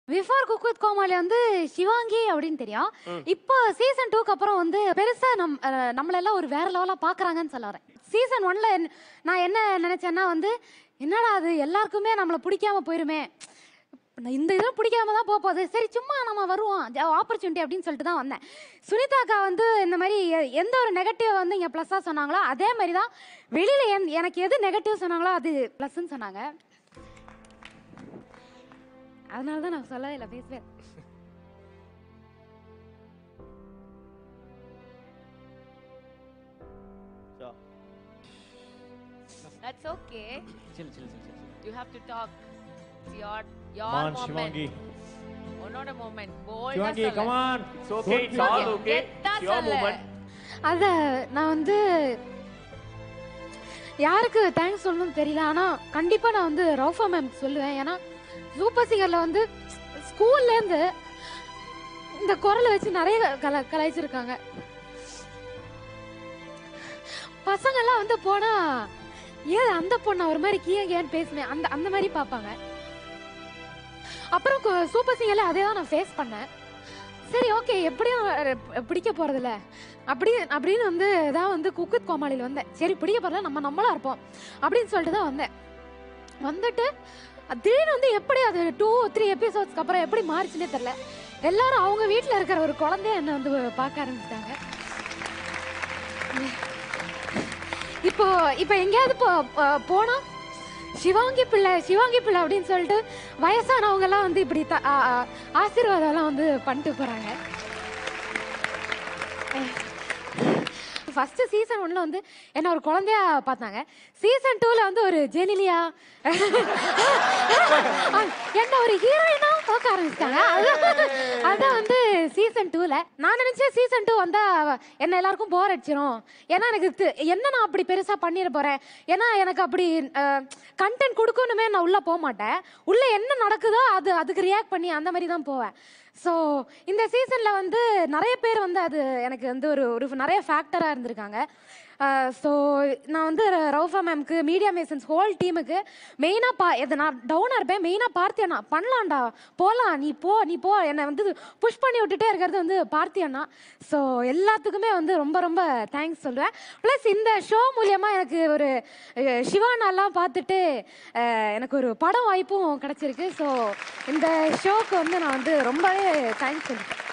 Before cook with கோமாளி வந்து சிவாங்கி அப்படின்னு தெரியும் இப்போ சீசன் டூக்கு அப்புறம் வந்து பெருசா நம் அஹ், நம்மளெல்லாம் ஒரு வேற லெவலா பாக்குறாங்கன்னு சொல்ல வரேன் சீசன் ஒன்ல நான் என்ன நினைச்சேன்னா வந்து என்னடா அது எல்லாருக்குமே நம்மளை பிடிக்காம போயிருமே நான் இந்த இதெல்லாம் பிடிக்காம தான் போக போகுது சரி சும்மா நம்ம வருவோம் ஆப்பர்ச்சுனிட்டி அப்படின்னு சொல்லிட்டு தான் வந்தேன் சுனிதா அக்கா வந்து இந்த மாதிரி எ- எந்த ஒரு நெகட்டிவ் வந்து இங்கே ப்ளஸ்ஸாக சொன்னாங்களோ அதே மாதிரி தான் வெளியில் என் எனக்கு எது நெகட்டிவ் சொன்னாங்களோ அது ப்ளஸ்ன்னு சொன்னாங்க அதனால தான் நான் சொல்லவே இல்லை பேசவே இல்லை. That's okay. chill chill chill chill You have to talk. It's your your Come on, moment. Shivangi. Oh, not a moment. Bold. Shivangi, come on. It's okay, it's all okay. It's your moment. அத நான் வந்து யாருக்கு thanks சொல்லணும்னு தெரியல ஆனால் கண்டிப்பாக நான் வந்து ரவுஃபா மேம்க்கு சொல்லுவேன் ஏன்னா சூப்பர் சிங்கரில் வந்து ஸ்கூல்லேருந்து இந்த குரலை வச்சு நிறைய கல கலாய்ச்சிருக்காங்க பசங்கெல்லாம் வந்து போனா ஏன் அந்த பொண்ணு ஒரு மாதிரி கீழே ஏன்னு பேசுனேன் அந்த அந்த மாதிரி பார்ப்பாங்க அப்புறம் கு- சூப்பர் சிங்கர்ல அதே தான் நான் ஃபேஸ் பண்ணேன் சரி ஓகே எப்படியும் அஹ், பிடிக்க போறதில்ல அப்படி அப்படின்னு வந்து தான் வந்து குக்குத் கோமாளியில் வந்தேன் சரி பிடிக்க போறதில்ல நம்ம நம்மளா இருப்போம் அப்படின்னு சொல்லிட்டு தான் வந்தேன் வந்துட்டு அது திடீர்னு வந்து எப்படி அது டூ த்ரீ எபிசோட்ஸ்க்கு அப்புறம் எப்படி மாறிச்சுன்னே தெரில எல்லாரும் அவங்க வீட்டில் இருக்கிற ஒரு குழந்தைய என்னை வந்து பார்க்க ஆரம்பிச்சிட்டாங்க இப்போ இப்போ எங்கேயாவது போ போ- போனா சிவாங்கி பிள்ளை சிவாங்கி பிள்ளை அப்படின்னு சொல்லிட்டு வயசானவங்க எல்லாம் வந்து இப்படி த- ஆ- ஆ- ஆசீர்வாதம் எல்லாம் வந்து பண்ணிட்டு போறாங்க ஃபர்ஸ்ட் சீசன் ஒன்ல வந்து என்ன ஒரு குழந்தையா பார்த்தாங்க சீசன் டூல வந்து ஒரு ஜெனிலியா என்ன ஒரு ஹீரோயினா பார்க்க ஆரம்பிச்சிட்டாங்க அதான் அதான் வந்து சீசன் டூல நான் நினைச்சேன் சீசன் டூ வந்தா என்ன எல்லாருக்கும் போர் அடிச்சிரும் ஏன்னா எனக்கு தெ- என்ன நான் அப்படி பெருசா பண்ணிட போறேன் ஏன்னா எனக்கு அப்படி கண்டென்ட் கொடுக்கணுமே நான் உள்ள போக மாட்டேன் உள்ள என்ன நடக்குதோ அது அதுக்கு ரியாக்ட் பண்ணி அந்த மாதிரி தான் போவேன் ஸோ இந்த சீசனில் வந்து நிறைய பேர் வந்து அது எனக்கு வந்து ஒரு ஒரு நிறைய ஃபேக்டராக இருந்திருக்காங்க ஸோ நான் வந்து ர- ரவுஃபா மேம்க்கு மீடியா மேசன்ஸ் ஹோல் டீமுக்கு மெயினாக பா இது நான் டவுனாக இருப்பேன் மெயினாக பார்த்தியண்ணா பண்ணலாம்டா போகலாம் நீ போ நீ போ என்னை வந்து புஷ் பண்ணி விட்டுட்டே இருக்கிறது வந்து பார்த்தியண்ணா ஸோ எல்லாத்துக்குமே வந்து ரொம்ப ரொம்ப தேங்க்ஸ் சொல்லுவேன் ப்ளஸ் இந்த ஷோ மூலியமாக எனக்கு ஒரு அஹ், சிவானாலாம் பார்த்துட்டு அஹ், எனக்கு ஒரு படம் வாய்ப்பும் கிடச்சிருக்கு ஸோ இந்த ஷோக்கு வந்து நான் வந்து ரொம்பவே தேங்க்ஸ் சொல்லிட்டேன்